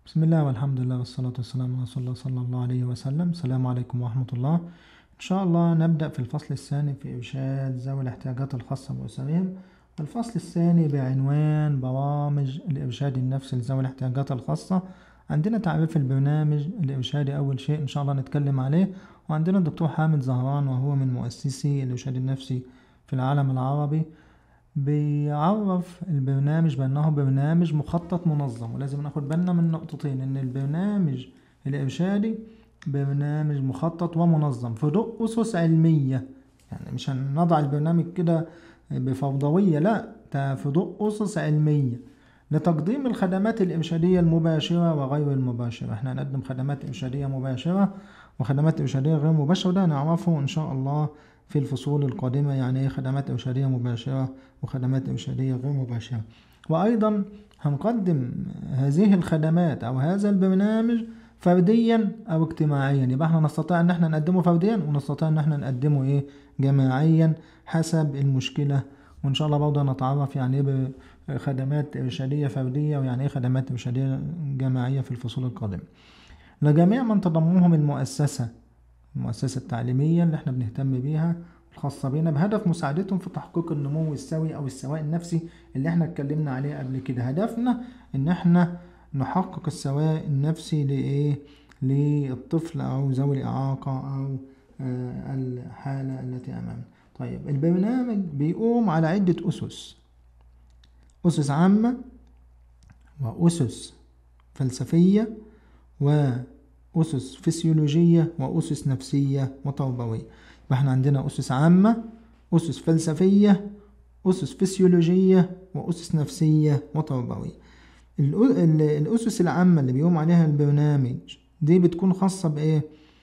بسم الله والحمد لله والصلاة والسلام على رسول الله صلى الله عليه وسلم السلام عليكم ورحمة الله إن شاء الله نبدأ في الفصل الثاني في إرشاد ذوي الاحتياجات الخاصة بأسرهم الفصل الثاني بعنوان برامج الإرشاد النفسي لذوي الاحتياجات الخاصة عندنا تعريف البرنامج الإرشادي أول شيء إن شاء الله نتكلم عليه وعندنا الدكتور حامد زهران وهو من مؤسسي الإرشاد النفسي في العالم العربي بيعرف البرنامج بأنه برنامج مخطط منظم ولازم ناخد بالنا من نقطتين إن البرنامج الإرشادي برنامج مخطط ومنظم في ضوء أسس علمية يعني مش هنضع البرنامج كده بفوضوية لا ده في ضوء أسس علمية لتقديم الخدمات الإرشادية المباشرة وغير المباشرة احنا هنقدم خدمات إرشادية مباشرة وخدمات إرشادية غير مباشرة ده هنعرفه إن شاء الله في الفصول القادمة يعني ايه خدمات إرشادية مباشرة وخدمات إرشادية غير مباشرة وأيضا هنقدم هذه الخدمات أو هذا البرنامج فرديا أو اجتماعيا يبقى احنا نستطيع إن احنا نقدمه فرديا ونستطيع إن احنا نقدمه ايه جماعيا حسب المشكلة وإن شاء الله برضه نتعرف يعني ايه خدمات إرشادية فردية ويعني ايه خدمات إرشادية جماعية في الفصول القادمة لجميع من تضمهم المؤسسة المؤسسة التعليمية اللي احنا بنهتم بيها الخاصة بينا بهدف مساعدتهم في تحقيق النمو السوي أو السواء النفسي اللي احنا اتكلمنا عليه قبل كده هدفنا إن احنا نحقق السواء النفسي لإيه للطفل أو ذوي الإعاقة أو آه الحالة التي أمامنا طيب البرنامج بيقوم على عدة أسس أسس عامة وأسس فلسفية وأسس فسيولوجية وأسس نفسية وتربوية فاحنا عندنا أسس عامة أسس فلسفية أسس فسيولوجية وأسس نفسية وتربوية الأسس العامة اللي بيقوم عليها البرنامج دي بتكون خاصة بإيه؟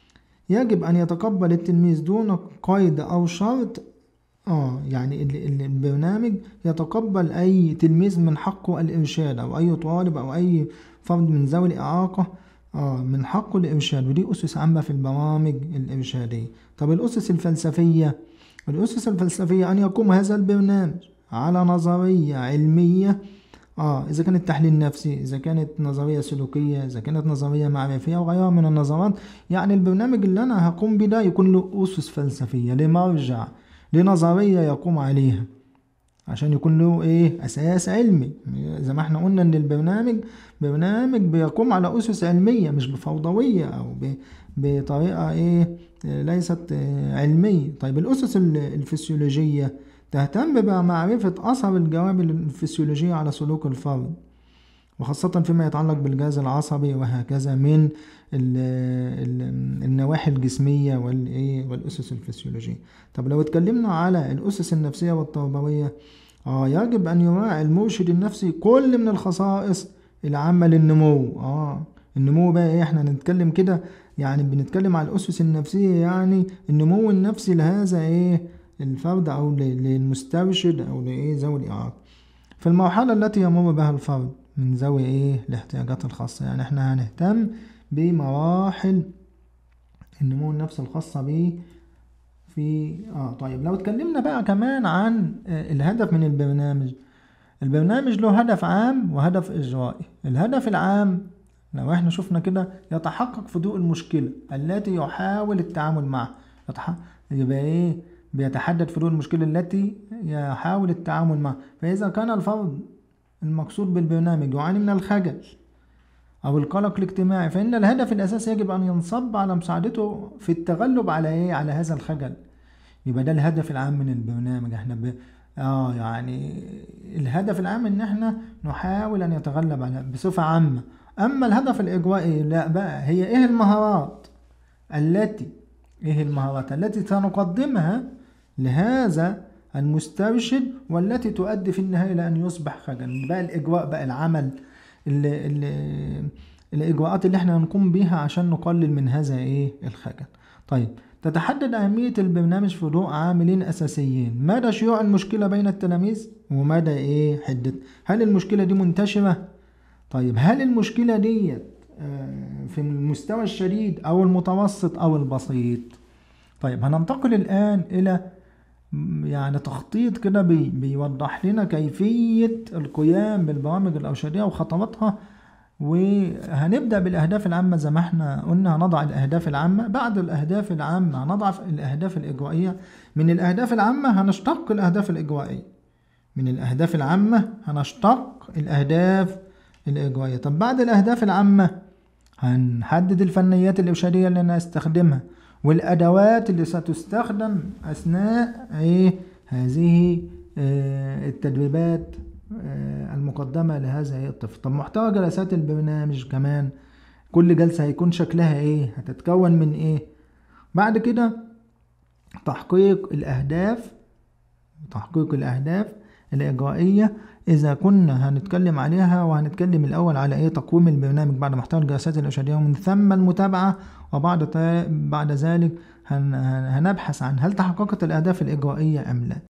يجب أن يتقبل التلميذ دون قيد أو شرط اه يعني البرنامج يتقبل أي تلميذ من حقه الإرشاد أو أي طالب أو أي فرد من ذوي الإعاقة اه من حقه الإرشاد ودي أسس عامة في البرامج الإرشادية طب الأسس الفلسفية الأسس الفلسفية أن يقوم هذا البرنامج على نظرية علمية اه إذا كانت تحليل نفسي إذا كانت نظرية سلوكية إذا كانت نظرية معرفية وغيرها من النظرات يعني البرنامج اللي أنا هقوم بيه ده يكون له أسس فلسفية لمرجع لنظرية يقوم عليها عشان يكون له ايه اساس علمي زي ما احنا قلنا ان البرنامج برنامج بيقوم على اسس علميه مش بفوضويه او بطريقه ايه ليست علميه طيب الاسس الفسيولوجيه تهتم بمعرفه اثر الجوانب الفسيولوجيه على سلوك الفرد وخاصة فيما يتعلق بالجهاز العصبي وهكذا من ال ال النواحي الجسمية والإيه والأسس الفسيولوجية. طب لو اتكلمنا على الأسس النفسية والتربوية آه يجب أن يراعي المرشد النفسي كل من الخصائص العامة للنمو آه النمو بقى إيه إحنا نتكلم كده يعني بنتكلم على الأسس النفسية يعني النمو النفسي لهذا إيه الفرد أو للمسترشد أو لإيه ذوي الإعاقة. في المرحلة التي يمر بها الفرد من ذوي ايه الاحتياجات الخاصة يعني احنا هنهتم بمراحل النمو النفسي الخاصة بيه في اه طيب لو اتكلمنا بقى كمان عن آه الهدف من البرنامج البرنامج له هدف عام وهدف إجرائي الهدف العام لو احنا شفنا كده يتحقق في ضوء المشكلة التي يحاول التعامل معها يتح... يبقى ايه بيتحدد في ضوء المشكلة التي يحاول التعامل معها فإذا كان الفرد المقصود بالبرنامج يعاني من الخجل أو القلق الاجتماعي فإن الهدف الأساسي يجب أن ينصب على مساعدته في التغلب على إيه؟ على هذا الخجل يبقى ده الهدف العام من البرنامج احنا ب... اه يعني الهدف العام ان احنا نحاول ان يتغلب على بصفة عامة اما الهدف الاجوائي لا بقى هي ايه المهارات التي ايه المهارات التي سنقدمها لهذا المسترشد والتي تؤدي في النهاية إلى أن يصبح خجل بقى الإجواء بقى العمل ال ال الإجراءات اللي احنا هنقوم بيها عشان نقلل من هذا إيه الخجل طيب تتحدد أهمية البرنامج في ضوء عاملين أساسيين مدى شيوع المشكلة بين التلاميذ ومدى إيه حدة هل المشكلة دي منتشرة طيب هل المشكلة دي في المستوى الشديد أو المتوسط أو البسيط طيب هننتقل الآن إلى يعني تخطيط كده بي بيوضح لنا كيفية القيام بالبرامج الإرشادية وخطواتها وهنبدأ بالأهداف العامة زي ما احنا قلنا هنضع الأهداف العامة بعد الأهداف العامة هنضع الأهداف الإجوائية من الأهداف العامة هنشتق الأهداف الإجوائية من الأهداف العامة هنشتق الأهداف الإجوائية طب بعد الأهداف العامة هنحدد الفنيات الإرشادية اللي أنا هستخدمها والأدوات اللي ستستخدم أثناء إيه هذه آه، التدريبات آه، المقدمة لهذا إيه الطفل طب محتوى جلسات البرنامج كمان كل جلسة هيكون شكلها إيه هتتكون من إيه بعد كده تحقيق الأهداف تحقيق الأهداف الإجرائية إذا كنا هنتكلم عليها وهنتكلم الأول على إيه تقويم البرنامج بعد محتوى الجلسات الإرشادية ومن ثم المتابعة وبعد بعد ذلك هنبحث عن هل تحققت الأهداف الإجرائية أم لا